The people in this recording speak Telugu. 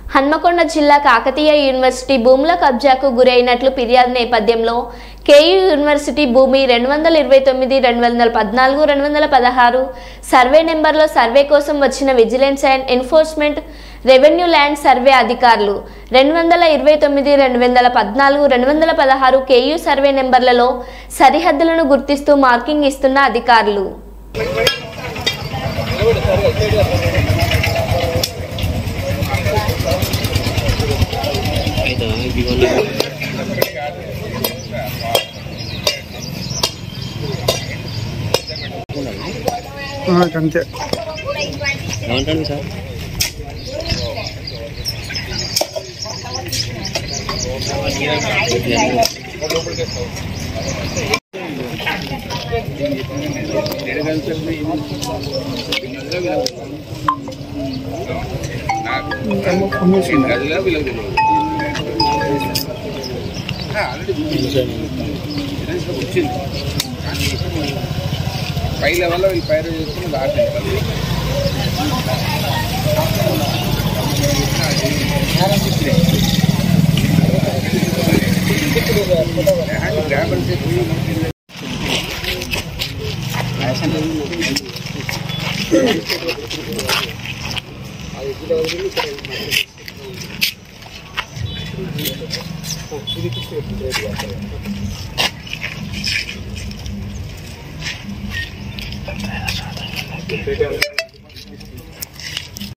హన్మకొండ జిల్లా కాకతీయ యూనివర్సిటీ భూముల కబ్జాకు గురైనట్లు ఫిర్యాదు నేపథ్యంలో కేయూ యూనివర్సిటీ భూమి రెండు వందల ఇరవై తొమ్మిది రెండు వందల పద్నాలుగు రెండు వందల పదహారు సర్వే నెంబర్లో సర్వే కోసం వచ్చిన vigilance and enforcement revenue land survey అధికారులు రెండు వందల ఇరవై తొమ్మిది రెండు వందల పద్నాలుగు రెండు వందల పదహారు కేయూ సర్వే నెంబర్లలో సరిహద్దులను గుర్తిస్తూ మార్కింగ్ ఇస్తున్న అధికారులు అంతే ఏమంటాను సార్ పై లెవెల్లో వీళ్ళు పైరు చేసుకుని దాటింటారు అంతే